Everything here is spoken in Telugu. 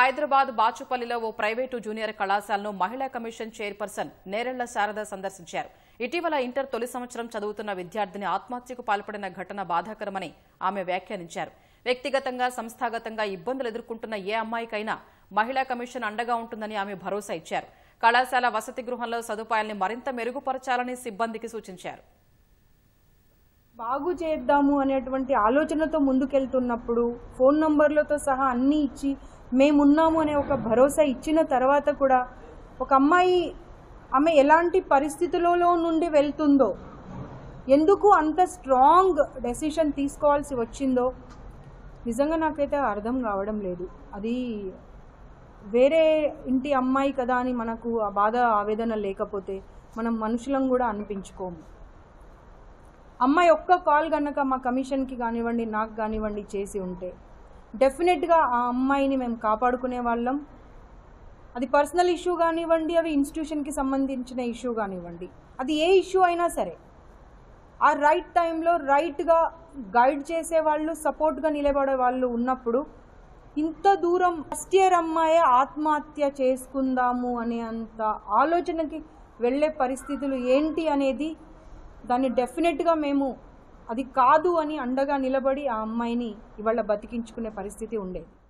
హైదరాబాద్ బాచుపల్లిలో ఓ ప్రైవేటు జూనియర్ కళాశాలను మహిళా కమిషన్ చైర్పర్సన్ నేరెళ్ల శారద సందర్శించారు ఇటీవల ఇంటర్ తొలి సంవత్సరం చదువుతున్న విద్యార్థిని ఆత్మహత్యకు పాల్పడిన ఘటన బాధాకరమని ఆమె వ్యాఖ్యానించారు వ్యక్తిగతంగా సంస్థాగతంగా ఇబ్బందులు ఎదుర్కొంటున్న ఏ అమ్మాయికైనా మహిళా కమిషన్ అండగా ఉంటుందని ఆమె భరోసా ఇచ్చారు కళాశాల వసతి గృహంలో సదుపాయాల్ని మరింత మెరుగుపరచాలని సిబ్బందికి సూచించారు బాగు చేద్దాము అనేటువంటి ఆలోచనతో ముందుకెళ్తున్నప్పుడు ఫోన్ నంబర్లతో సహా అన్నీ ఇచ్చి మేమున్నాము అనే ఒక భరోసా ఇచ్చిన తర్వాత కూడా ఒక అమ్మాయి ఆమె ఎలాంటి పరిస్థితులలో నుండి వెళ్తుందో ఎందుకు అంత స్ట్రాంగ్ డెసిషన్ తీసుకోవాల్సి వచ్చిందో నిజంగా నాకైతే అర్థం కావడం లేదు అది వేరే ఇంటి అమ్మాయి కదా అని మనకు ఆ బాధ ఆవేదన లేకపోతే మనం మనుషులం కూడా అనిపించుకోము అమ్మాయి ఒక్క కాల్ కనుక మా కమిషన్కి కానివ్వండి నాకు కానివ్వండి చేసి ఉంటే డెఫినెట్గా ఆ అమ్మాయిని మేము కాపాడుకునే వాళ్ళం అది పర్సనల్ ఇష్యూ కానివ్వండి అవి ఇన్స్టిట్యూషన్కి సంబంధించిన ఇష్యూ కానివ్వండి అది ఏ ఇష్యూ అయినా సరే ఆ రైట్ టైంలో రైట్గా గైడ్ చేసే వాళ్ళు సపోర్ట్గా నిలబడే వాళ్ళు ఉన్నప్పుడు ఇంత దూరం ఫస్ట్ ఇయర్ అమ్మాయి ఆత్మహత్య చేసుకుందాము అనే అంత ఆలోచనకి వెళ్ళే పరిస్థితులు ఏంటి అనేది దాన్ని డెఫినెట్గా మేము అది కాదు అని అండగా నిలబడి ఆ అమ్మాయిని ఇవాళ బతికించుకునే పరిస్థితి ఉండేది